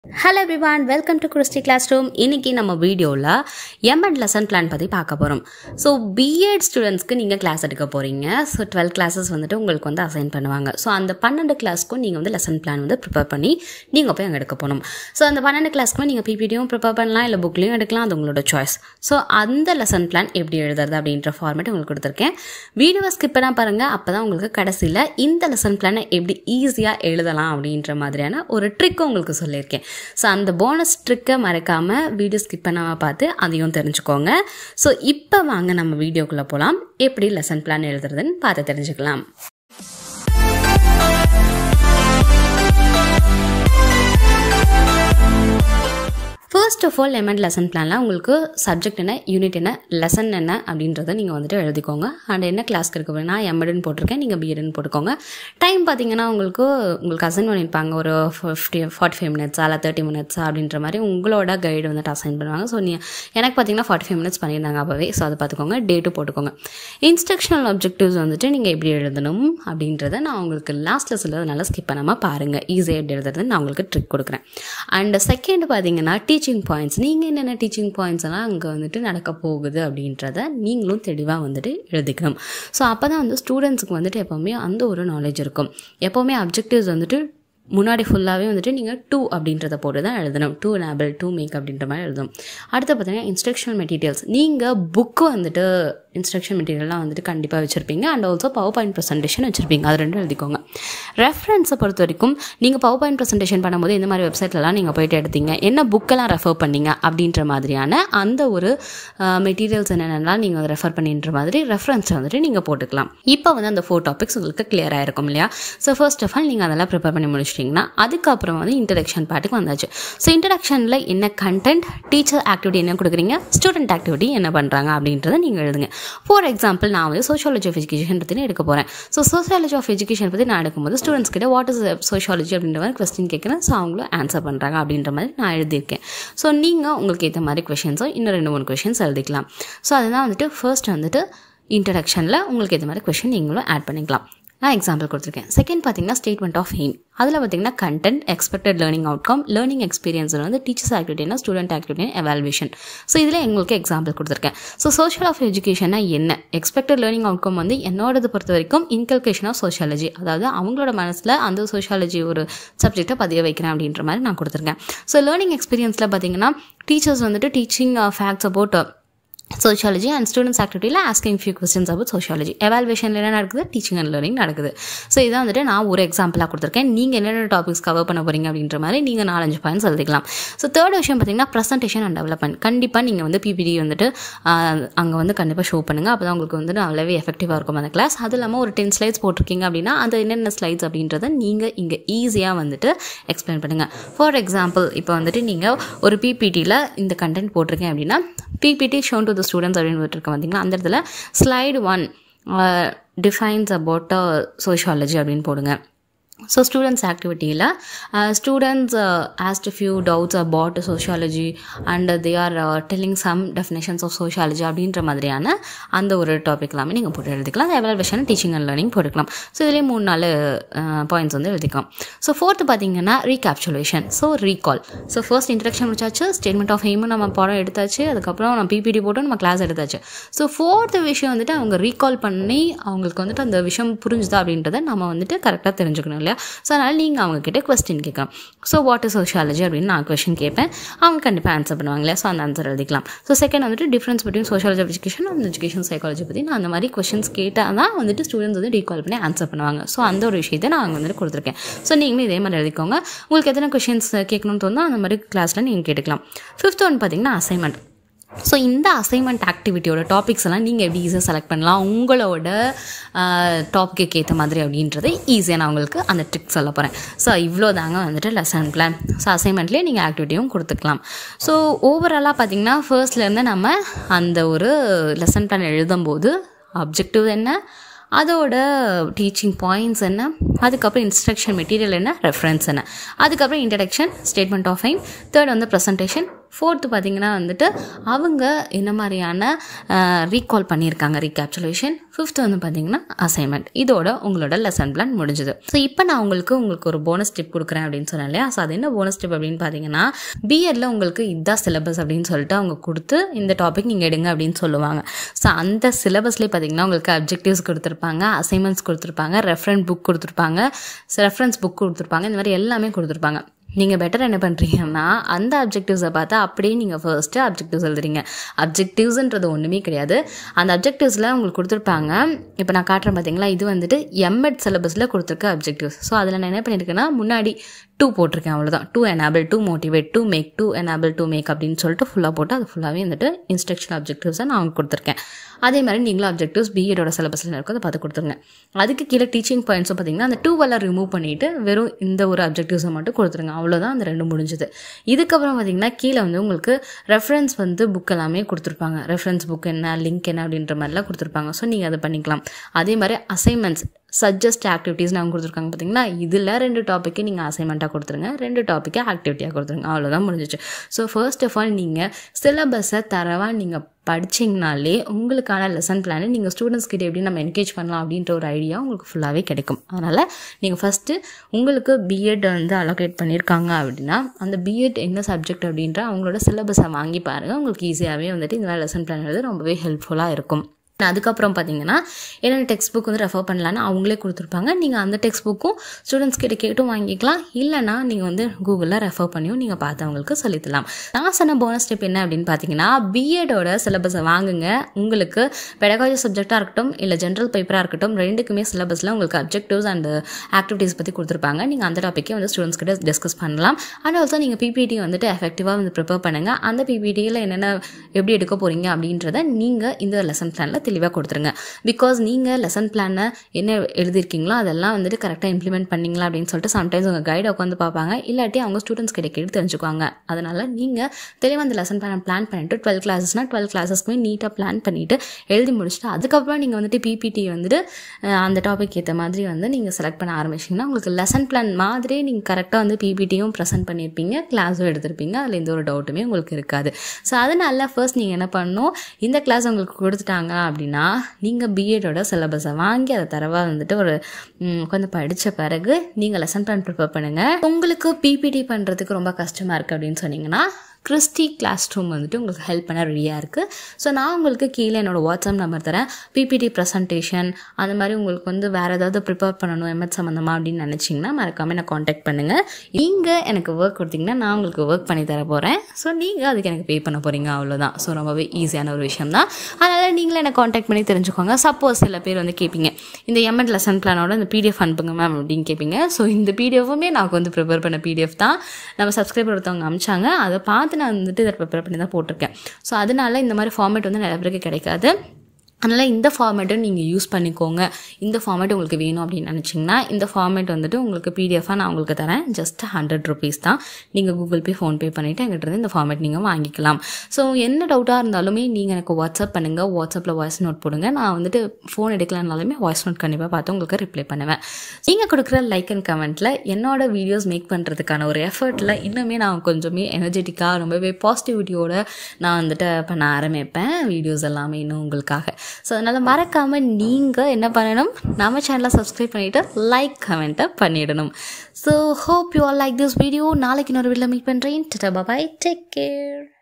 hello everyone welcome to Christy class room இன்னைக்கு நம்ம வீடியோவில் எம்எட் லெசன் பிளான் பற்றி பார்க்க போகிறோம் ஸோ பிஎட் ஸ்டூடெண்ட்ஸ்க்கு நீங்கள் கிளாஸ் எடுக்க போகிறீங்க ஸோ டுவெல் கிளாஸஸ் வந்துட்டு உங்களுக்கு வந்து அசைன் பண்ணுவாங்க ஸோ அந்த பன்னெண்டு கிளாஸ்க்கும் நீங்கள் வந்து லெசன் பிளான் வந்து ப்ரிப்பேர் பண்ணி நீங்கள் போய் அங்கே எடுக்க போகணும் ஸோ அந்த பன்னெண்டு கிளாஸ்க்குமே நீங்கள் பிபிடியும் ப்ரிப்பேர் பண்ணலாம் இல்லை புக்லேயும் எடுக்கலாம் அது உங்களோட சாய்ஸ் ஸோ அந்த லெசன் பிளான் எப்படி எழுதுறது அப்படின்ற ஃபார்மேட் உங்களுக்கு கொடுத்துருக்கேன் வீடியோவை ஸ்கிப் பண்ணால் பாருங்கள் அப்போ தான் உங்களுக்கு கடைசியில் இந்த லெசன் பிளானை எப்படி ஈஸியாக எழுதலாம் அப்படின்ற மாதிரியான ஒரு ட்ரிக்கும் உங்களுக்கு சொல்லியிருக்கேன் ஸோ அந்த போனஸ் ட்ரிக்கை மறக்காமல் வீடியோ ஸ்கிப் பண்ணாமல் பார்த்து அதையும் தெரிஞ்சுக்கோங்க ஸோ இப்போ வாங்க நம்ம வீடியோக்குள்ளே போகலாம் எப்படி லெசன் பிளான் எழுதுறதுன்னு பார்த்து தெரிஞ்சுக்கலாம் ஃபர்ஸ்ட் ஆஃப் ஆல் லெமன் லெசன் பிளானில் உங்களுக்கு சப்ஜெக்ட் என்ன யூனிட் என்ன லெசன் என்ன அப்படின்றத நீங்கள் வந்துட்டு எழுதிக்கோங்க அண்ட் என்ன கிளாஸ்க்கு இருக்க போகிறீங்க நான் எம்எட்னு போட்டிருக்கேன் நீங்கள் பிஎட்னு போட்டுக்கோங்க டைம் பார்த்தீங்கன்னா உங்களுக்கு உங்களுக்கு அசைன் பண்ணியிருப்பாங்க ஒரு ஃபிஃப்டி ஃபார்ட்டி ஃபைவ் மினிட்ஸா இல்லை தேர்ட்டி மினிட்ஸா அப்படின்ற மாதிரி உங்களோட கைடு வந்துட்டு அசைன் பண்ணுவாங்க ஸோ நீ எனக்கு பார்த்தீங்கன்னா ஃபார்ட்டி ஃபைவ் மினிட்ஸ் பண்ணியிருந்தாங்க அப்போவே ஸோ அதை பார்த்துக்கோங்க டேட்டு போட்டுக்கோங்க இன்ஸ்ட்ரக்ஷனல் ஆப்ஜெக்டிவ்ஸ் வந்துட்டு நீங்கள் எப்படி எழுதணும் அப்படின்றத நான் உங்களுக்கு லாஸ்ட்டில் சொல்லுறதுனால ஸ்கிப் பண்ணாமல் பாருங்கள் ஈஸியாக எப்படி எழுதுறது நான் உங்களுக்கு ட்ரிக் கொடுக்குறேன் அண்ட் செகண்ட் பார்த்தீங்கன்னா டீச்சிங் பாயிண்ட்ஸ் நீங்கள் என்னென்ன டீச்சிங் பாயிண்ட்ஸ் எல்லாம் அங்கே வந்துட்டு நடக்க போகுது அப்படின்றத நீங்களும் தெளிவாக வந்துட்டு எழுதிக்கணும் ஸோ அப்போ தான் வந்து ஸ்டூடெண்ட்ஸுக்கு வந்துட்டு எப்போவுமே அந்த ஒரு நாலேஜ் இருக்கும் எப்போவுமே அப்ஜெக்டிவ்ஸ் வந்துட்டு முன்னாடி ஃபுல்லாகவே வந்துட்டு நீங்கள் டூ அப்படின்றத போட்டு தான் எழுதணும் டூ எனேபிள் டூ மேக் அப்படின்ற மாதிரி எழுதணும் அடுத்து பார்த்தீங்கன்னா இன்ஸ்ட்ரக்ஷனல் மெட்டீரியல்ஸ் நீங்கள் புக்கு வந்துட்டு இன்ஸ்ட்ரக்ஷன் மெட்டீரியல்லாம் வந்துட்டு கண்டிப்பாக வச்சுருப்பீங்க and also power point presentation வச்சுருப்பீங்க அது ரெண்டும் எழுதிக்கோங்க ரெஃபரன்ஸை பொறுத்த வரைக்கும் நீங்கள் பவர் பாயிண்ட் ப்ரெசன்டேஷன் பண்ணும்போது இந்த மாதிரி வெப்சைட்லலாம் நீங்கள் போயிட்டு எடுத்தீங்க என்ன புக்கெல்லாம் ரெஃபர் பண்ணீங்க அப்படின்ற மாதிரியான அந்த ஒரு மெட்டீரியல்ஸ் என்னென்னலாம் நீங்கள் ரெஃபர் பண்ணின்ற மாதிரி ரெஃபரன்ஸை வந்துட்டு நீங்கள் போட்டுக்கலாம் இப்போ வந்து அந்த ஃபோர் டாபிக்ஸ் உங்களுக்கு கிளியராக இருக்கும் இல்லையா ஸோ ஃபர்ஸ்ட் ஆஃப் ஆல் நீங்கள் அதெல்லாம் ப்ரிப்பேர் பண்ணி முடிச்சிட்டிங்கன்னா அதுக்கப்புறம் வந்து இன்ட்ரடக்ஷன் பார்ட்டுக்கு வந்தாச்சு ஸோ இன்ட்ரடக்ஷனில் என்ன கண்டென்ட் டீச்சர் ஆக்டிவிட்டி என்ன கொடுக்குறீங்க ஸ்டூடெண்ட் ஆக்டிவிட்டி என்ன பண்ணுறாங்க அப்படின்றத நீங்கள் எழுதுங்க ஃபார் எக்ஸாம்பிள் நான் வந்து சோஷியாலஜி ஆஃப் எஜுகேஷன் பற்றி எடுக்க போகிறேன் ஸோ சோஷியாலஜி ஆஃப் எஜுகேஷன் பற்றி நான் எடுக்கும்போது ஸ்டூடெண்ட்ஸ் கிட்ட வாட் இஸ் சோஷியாலஜி அப்படின்ற மாதிரி கொஸ்டின் கேட்குறேன் ஸோ அவங்களும் ஆன்சர் பண்ணுறாங்க அப்படின்ற மாதிரி நான் எழுதியிருக்கேன் ஸோ நீங்கள் உங்களுக்கு ஏற்ற மாதிரி கொஷின்ஸோ இன்னும் ரெண்டு மூணு கொஷின்ஸ் எழுதிக்கலாம் ஸோ அதுதான் வந்துட்டு ஃபர்ஸ்ட் வந்துட்டு இன்ட்ரடக்ஷனில் உங்களுக்கு ஏற்ற மாதிரி கொஷின் நீங்களும் ஆட் பண்ணிக்கலாம் நான் எக்ஸாம்பிள் கொடுத்துருக்கேன் செகண்ட் பார்த்தீங்கன்னா ஸ்டேட்மெண்ட் ஆஃப் எய்ம் அதில் பார்த்தீங்கன்னா content expected learning outcome learning எக்ஸ்பீரியன்ஸில் வந்து டீச்சர்ஸ் ஆக்டிவிட்டினா ஸ்டூடெண்ட் ஆக்டிவிட்டி எவால்வேஷன் ஸோ இதில் எங்களுக்கு எக்ஸாம்பிள் கொடுத்துருக்கேன் ஸோ சோஷியல் ஆஃப் எஜுகேஷனா என்ன எக்ஸ்பெக்டட் லேர்னிங் அவுட்கம் வந்து என்னோடது பொறுத்த வரைக்கும் இன்கல்கேஷன் ஆஃப் சோஷியாலஜி அதாவது அவங்களோட மனசில் அந்த சோஷியாலஜி ஒரு சப்ஜெக்டை பதிய வைக்கிறேன் அப்படின்ற மாதிரி நான் கொடுத்துருக்கேன் ஸோ லேர்னிங் எக்ஸ்பீரியன்ஸில் பார்த்தீங்கன்னா டீச்சர்ஸ் வந்துட்டு teaching facts about sociology and students ஆக்டிவிட்டியில் asking few questions about sociology எவால்வேஷனில் என்ன நடக்குது டீச்சிங் அண்ட் லேர்னிங் நடக்குது ஸோ இதான் வந்துட்டு நான் ஒரு எக்ஸாம்பிளாக கொடுத்துருக்கேன் நீங்கள் என்னென்ன டாபிக்ஸ் கவர் பண்ண போகிறீங்க அப்படின்ற மாதிரி நீங்கள் நாலஞ்சு பாயிண்ட்ஸ் எழுதிக்கலாம் ஸோ தேர்ட் விஷயம் பார்த்தீங்கன்னா ப்ரெசன்டேஷன் அண்ட் டெவலப்மெண்ட் கண்டிப்பாக நீங்கள் வந்து பிபிடி வந்துட்டு அங்கே வந்து கண்டிப்பாக ஷோ பண்ணுங்கள் அப்போ தான் உங்களுக்கு வந்து நல்லாவே எஃபெக்டிவாக இருக்கும் அந்த கிளாஸ் அது இல்லாமல் ஒரு டென் ஸ்லைட்ஸ் போட்டிருக்கீங்க அப்படின்னா அது என்னென்ன ஸ்லைட்ஸ் அப்படின்றத நீங்கள் இங்கே ஈஸியாக வந்துட்டு எக்ஸ்பிளைன் பண்ணுங்கள் ஃபார் எக்ஸாம்பிள் இப்போ வந்துட்டு நீங்கள் ஒரு பிபிடியில் இந்த கண்டென்ட் போட்டிருக்கேன் அப்படின்னா PPT shown to the students அப்படின்னு விட்டுருக்க பார்த்தீங்களா அந்த இடத்துல slide one defines about sociology அப்படின்னு போடுங்க ஸோ ஸ்டூடெண்ட்ஸ் ஆக்டிவிட்டியில் students asked few doubts about sociology and they are telling some definitions of sociology அப்படின்ற மாதிரியான அந்த ஒரு டாபிக் எல்லாமே நீங்கள் போட்டு எழுதிக்கலாம் எவால்வேஷன் டீச்சிங் அண்ட் லேர்னிங் போட்டுக்கலாம் ஸோ இதுலேயே மூணு நாலு பாயிண்ட்ஸ் வந்து எழுதிக்கலாம் ஸோ ஃபோர்த்து பார்த்தீங்கன்னா recapsulation so recall so first introduction முடிச்சாச்சு ஸ்டேட்மெண்ட் ஆஃப் எய்மும் நம்ம பாடம் எடுத்தாச்சு அதுக்கப்புறம் நம்ம பிபிடி போட்டு நம்ம கிளாஸ் எடுத்தாச்சு ஸோ ஃபோர்த்து விஷயம் வந்துட்டு அவங்க ரீகால் பண்ணி அவங்களுக்கு வந்துட்டு அந்த விஷயம் புரிஞ்சுதா அப்படின்றத நம்ம வந்துட்டு கரெக்டாக தெரிஞ்சுக்கணும் இல்லையா ஸோ அதனால் நீங்கள் அவங்கக்கிட்ட கொஸ்டின் கேட்கலாம் ஸோ வாட் இஸ் சோஷியாலஜி அப்படின்னு நான் கொஸ்டின் கேட்பேன் அவங்க கண்டிப்பாக ஆன்சர் பண்ணுவாங்க இல்லையா ஸோ அந்த ஆன்சர் எழுதிக்கலாம் ஸோ செகண்ட் வந்துட்டு difference between sociology education and education psychology பற்றி நான் அந்த மாதிரி கொஸ்டின்ஸ் கேட்டால் தான் வந்துட்டு ஸ்டூடெண்ட்ஸ் வந்து ரீகால் பண்ணி ஆன்சர் பண்ணுவாங்க ஸோ அந்த ஒரு விஷயத்தை நான் வந்துட்டு கொடுத்துருக்கேன் ஸோ நீங்களும் இதே மாதிரி எழுதிக்கோங்க உங்களுக்கு எத்தனை கொஷின்ஸ் கேட்கணும்னு தோணுதோ அந்த மாதிரி கிளாஸில் நீங்கள் கேட்டுக்கலாம் ஃபிஃப்த் ஒன் பார்த்தீங்கன்னா அசைன்மெண்ட் ஸோ இந்த அசைன்மெண்ட் ஆக்டிவிட்டியோட டாபிக்ஸ் எல்லாம் நீங்கள் எப்படி ஈஸியாக செலக்ட் பண்ணலாம் உங்களோட டாப்பிக்கு ஏற்ற மாதிரி அப்படின்றத ஈஸியாக நான் உங்களுக்கு அந்த ட்ரிக் சொல்ல போகிறேன் ஸோ இவ்வளோ தாங்க வந்துட்டு லெசன் பிளான் ஸோ அசைன்மெண்ட்லேயே நீங்கள் ஆக்டிவிட்டியும் கொடுத்துக்கலாம் ஸோ ஓவராலாக பார்த்தீங்கன்னா ஃபர்ஸ்ட்லேருந்து நம்ம அந்த ஒரு லெசன் பிளான் எழுதும்போது அப்ஜெக்டிவ் என்ன அதோட டீச்சிங் பாயிண்ட்ஸ் என்ன அதுக்கப்புறம் இன்ஸ்ட்ரக்ஷன் மெட்டீரியல் என்ன ரெஃபரன்ஸ் என்ன அதுக்கப்புறம் introduction statement of aim third வந்து ப்ரெசன்டேஷன் ஃபோர்த்து பார்த்தீங்கன்னா வந்துட்டு அவங்க என்ன மாதிரியான ரீகால் பண்ணியிருக்காங்க ரீகேப்சுலேஷன் ஃபிஃப்த் வந்து பார்த்தீங்கன்னா அசைன்மெண்ட் இதோட உங்களோட லெசன் பிளான் முடிஞ்சது ஸோ இப்போ நான் உங்களுக்கு உங்களுக்கு ஒரு போனஸ் டிப் கொடுக்குறேன் அப்படின்னு சொன்னேன் இல்லையா ஸோ அது என்ன போனஸ் டிப் அப்படின்னு பார்த்தீங்கன்னா பிஎட்ல உங்களுக்கு இதுதான் சிலபஸ் அப்படின்னு சொல்லிட்டு அவங்க கொடுத்து இந்த டாபிக் நீங்கள் எடுங்க அப்படின்னு சொல்லுவாங்க ஸோ அந்த சிலபஸ்லேயே பார்த்தீங்கன்னா உங்களுக்கு அப்ஜெக்டிவ்ஸ் கொடுத்துருப்பாங்க அசைன்மெண்ட்ஸ் கொடுத்துருப்பாங்க ரெஃபரன்ஸ் புக் கொடுத்துருப்பாங்க ரெஃபரன்ஸ் புக் கொடுத்துருப்பாங்க இந்த மாதிரி எல்லாமே கொடுத்துருப்பாங்க நீங்கள் பெட்டர் என்ன பண்ணுறீங்கன்னா அந்த அப்ஜெக்டிவ்ஸை பார்த்தா அப்படியே நீங்கள் ஃபர்ஸ்ட்டு அப்ஜெக்டிவ்ஸ் எழுதுறீங்க அப்ஜெக்டிவ்ஸ்ன்றது ஒன்றுமே கிடையாது அந்த அப்ஜெக்டிவ்ஸில் உங்களுக்கு கொடுத்துருப்பாங்க இப்போ நான் காட்டுறேன் பார்த்தீங்களா இது வந்துட்டு எம்எட் சிலபஸில் கொடுத்துருக்க அப்ஜெக்டிவ்ஸ் ஸோ அதில் நான் என்ன பண்ணியிருக்கேன்னா முன்னாடி டூ போட்டிருக்கேன் அவ்வளோதான் to enable to motivate to make to enable to make அப்படின்னு சொல்லிட்டு ஃபுல்லாக போட்டு அது ஃபுல்லாகவே வந்துட்டு இன்ஸ்ட்ரக்ஷன் அப்ஜெக்டிவ்ஸை நான் அவங்க கொடுத்துருக்கேன் அதே மாதிரி நீங்களும் அப்ஜெக்டிவ்ஸ் பிஎடோட சிலபஸில் இருக்கும் அதை பார்த்து கொடுத்துருங்க அதுக்கு கீழே டீச்சிங் பாயிண்ட்ஸும் பார்த்தீங்கன்னா அந்த டூ எல்லாம் ரிமூவ் பண்ணிவிட்டு வெறும் இந்த ஒரு அப்ஜெக்டிவ்ஸை மட்டும் கொடுத்துருங்க அவ்வளோதான் அந்த ரெண்டு முடிஞ்சது இதுக்கப்புறம் பார்த்தீங்கன்னா கீழே வந்து உங்களுக்கு ரெஃபரன்ஸ் வந்து புக் எல்லாமே கொடுத்துருப்பாங்க ரெஃபரன்ஸ் புக் என்ன லிங்க் என்ன அப்படின்ற மாதிரிலாம் கொடுத்துருப்பாங்க ஸோ நீங்கள் அதை பண்ணிக்கலாம் அதே மாதிரி அசைன்மெண்ட்ஸ் சஜஸ்ட் ஆக்டிவிட்டீஸ் அவங்க கொடுத்துருக்காங்க பார்த்தீங்களா இதில் ரெண்டு டாப்பிக்கு நீங்கள் அசைன்மெண்ட்டாக கொடுத்துருங்க ரெண்டு டாப்பிக்கை ஆக்டிவிட்டியாக கொடுத்துருங்க அவ்வளோதான் முடிஞ்சிச்சு ஸோ ஃபர்ஸ்ட் ஆஃப் ஆல் நீங்கள் சிலபஸை தரவாக நீங்கள் படிச்சிங்கனாலே உங்களுக்கான லெசன் பிளானை நீங்கள் ஸ்டூடெண்ட்ஸ் கிட்ட எப்படி நம்ம என்கேஜ் பண்ணலாம் அப்படின்ற ஒரு ஐடியா உங்களுக்கு ஃபுல்லாகவே கிடைக்கும் அதனால் நீங்கள் ஃபஸ்ட்டு உங்களுக்கு பிஎட் வந்து அலோகேட் பண்ணியிருக்காங்க அப்படின்னா அந்த பிஎட் என்ன சப்ஜெக்ட் அப்படின்ற அவங்களோட சிலபஸை வாங்கி பாருங்கள் உங்களுக்கு ஈஸியாகவே வந்துட்டு இந்த மாதிரி லெசன் பிளான் எழுத ரொம்பவே ஹெல்ப்ஃபுல்லாக இருக்கும் அதுக்கப்புறம் பார்த்தீங்கன்னா என்னென்ன டெக்ஸ்ட் புக் வந்து ரெஃபர் பண்ணலான்னு அவங்களே கொடுத்துருப்பாங்க நீங்கள் அந்த டெக்ஸ்ட் புக்கும் ஸ்டூடெண்ட்ஸ் கிட்ட கேட்டும் வாங்கிக்கலாம் இல்லைனா நீங்கள் வந்து கூகுளில் ரெஃபர் பண்ணியும் நீங்கள் பார்த்து அவங்களுக்கு சொல்லித்தரலாம் நான் சொன்ன போனஸ் ஸ்டெப் என்ன அப்படின்னு பார்த்தீங்கன்னா பிஎடோட சிலபஸை வாங்குங்க உங்களுக்கு பெடகாலஜி சப்ஜெக்டாக இருக்கட்டும் இல்லை ஜென்ரல் பேப்பராக இருக்கட்டும் ரெண்டுக்குமே சிலபஸில் உங்களுக்கு அப்ஜெக்டிவ்ஸ் அண்ட் ஆக்டிவிட்டீஸ் பற்றி கொடுத்துருப்பாங்க நீங்கள் அந்த டாப்பிக்கே வந்து ஸ்டூடெண்ட்ஸ் கிட்ட டிஸ்கஸ் பண்ணலாம் அண்ட் ஆல்சோ நீங்கள் பிபிடி வந்துட்டு எஃபெக்டிவாக வந்து ப்ரிப்பேர் பண்ணுங்கள் அந்த பிபிடியில் என்னென்ன எப்படி எடுக்க போகிறீங்க அப்படின்றத நீங்கள் இந்த லெசன் பிளானில் தெளிவாக கொடுத்துருங்க பிகாஸ் நீங்கள் லெசன் பிளானை என்ன எழுதியிருக்கீங்களோ அதெல்லாம் வந்துட்டு கரெக்டாக இம்ப்ளிமெண்ட் பண்ணீங்களா அப்படின்னு சொல்லிட்டு சம்டைம்ஸ் உங்கள் கைடை உட்காந்து பார்ப்பாங்க இல்லாட்டி அவங்க ஸ்டூடெண்ட்ஸ் கிட்ட கேட்டு தெரிஞ்சுக்குவாங்க அதனால் நீங்கள் தெளிவாக அந்த லெசன் பிளானை பிளான் பண்ணிட்டு டுவெல் கிளாஸஸ்னால் டுவெல் கிளாஸஸ்க்குமே நீட்டாக பிளான் பண்ணிவிட்டு எழுதி முடிச்சுட்டு அதுக்கப்புறம் நீங்கள் வந்துட்டு பிபிடி வந்துட்டு அஹ், அந்த டாபிக் ஏற்ற மாதிரி வந்து நீங்கள் செலக்ட் பண்ண ஆரம்பிச்சிங்கன்னா உங்களுக்கு லெசன் பிளான் மாதிரி நீங்கள் கரெக்டாக வந்து பிபிடியும் ப்ரெசென்ட் பண்ணியிருப்பீங்க கிளாஸும் எடுத்திருப்பீங்க அதில் எந்த ஒரு டவுட்டுமே உங்களுக்கு இருக்காது ஸோ அதனால ஃபர்ஸ்ட் நீங்கள் என்ன பண்ணணும் இந்த கிளாஸ் உங்களுக்கு கொடுத்துட்டாங்க அப்படின்னா நீங்கள் பிஎடோட சிலபஸை வாங்கி அதை தரவாக வந்துட்டு ஒரு ம், கொஞ்சம் படித்த பிறகு நீங்கள் லெசன் பிளான் ப்ரிப்பேர் பண்ணுங்கள் உங்களுக்கு பிபிடி பண்ணுறதுக்கு ரொம்ப கஷ்டமாக இருக்குது அப்படின்னு சொன்னீங்கன்னா கிறிஸ்டி கிளாஸ் ரூம் வந்துட்டு உங்களுக்கு ஹெல்ப் பண்ண ரெடியாக இருக்குது ஸோ நான் உங்களுக்கு கீழே என்னோடய வாட்ஸ்அப் நம்பர் தரேன் பிபிடி ப்ரெசன்டேஷன் அந்த மாதிரி உங்களுக்கு வந்து வேறு ஏதாவது ப்ரிப்பேர் பண்ணணும் எம்எட் சம்மந்தமாக அப்படின்னு நினச்சிங்கன்னா மறக்காமல் என்னை காண்டாக்ட் பண்ணுங்கள் நீங்கள் எனக்கு ஒர்க் கொடுத்தீங்கன்னா நான் உங்களுக்கு ஒர்க் பண்ணி தர போகிறேன் ஸோ நீங்கள் அதுக்கு எனக்கு பே பண்ண போகிறீங்க அவ்வளோதான் ஸோ ரொம்பவே ஈஸியான ஒரு விஷயம் தான் அதனால் நீங்களே என்னை காண்டாக்ட் பண்ணி தெரிஞ்சுக்கோங்க சப்போஸ் சில பேர் வந்து கேட்பீங்க இந்த எம்எட் லெசன் பிளானோட இந்த பிடிஎஃப் அனுப்புங்க மேம் அப்படின்னு கேட்பீங்க ஸோ இந்த பிடிஎஃபுமே நான் வந்து ப்ரிப்பேர் பண்ண பிடிஎஃப் தான் நம்ம சப்ஸ்கிரைபர் ஒருத்தவங்க அமிச்சாங்க அதை பார்த்து நான் வந்துட்டு இதை ப்ரிப்பேர் பண்ணி தான் போட்டிருக்கேன் ஸோ அதனால இந்த மாதிரி ஃபார்மேட் வந்து நிறைய பேருக்கு கிடைக்காது அதனால் இந்த ஃபார்மேட்டை நீங்கள் யூஸ் பண்ணிக்கோங்க இந்த ஃபார்மேட் உங்களுக்கு வேணும் அப்படின்னு நினச்சிங்கன்னா இந்த ஃபார்மேட் வந்துட்டு உங்களுக்கு பிடிஎஃபாக நான் உங்களுக்கு தரேன் ஜஸ்ட் ஹண்ட்ரட் ருபீஸ் தான் நீங்கள் கூகுள் பே ஃபோன்பே பண்ணிவிட்டு எங்கிட்ட இருந்து இந்த ஃபார்மேட் நீங்கள் வாங்கிக்கலாம் ஸோ என்ன டவுட்டாக இருந்தாலுமே நீங்கள் எனக்கு வாட்ஸ்அப் பண்ணுங்கள் வாட்ஸ்அப்பில் வாய்ஸ் நோட் போடுங்க நான் வந்துட்டு ஃபோன் எடுக்கலனாலுமே வாய்ஸ் நோட் கண்டிப்பாக பார்த்து உங்களுக்கு ரிப்ளை பண்ணுவேன் நீங்கள் கொடுக்குற லைக் அண்ட் கமெண்ட்டில் என்னோட வீடியோஸ் மேக் பண்ணுறதுக்கான ஒரு எஃபர்ட்டில் இன்னுமே நான் கொஞ்சமே எனர்ஜெட்டிக்காக ரொம்பவே பாசிட்டிவிட்டியோட நான் வந்துட்டு பண்ண ஆரம்பிப்பேன் வீடியோஸ் எல்லாமே இன்னும் உங்களுக்காக ஸோ அதனால் மறக்காமல் நீங்கள் என்ன பண்ணணும் நம்ம சேனலை சப்ஸ்கிரைப் பண்ணிவிட்டு லைக் கமெண்ட்டை பண்ணிடணும் so hope you all like this video நாளைக்கு இன்னொரு வீடியோவில் மீட் பண்ணுறேன் பாய் டேக் கேர்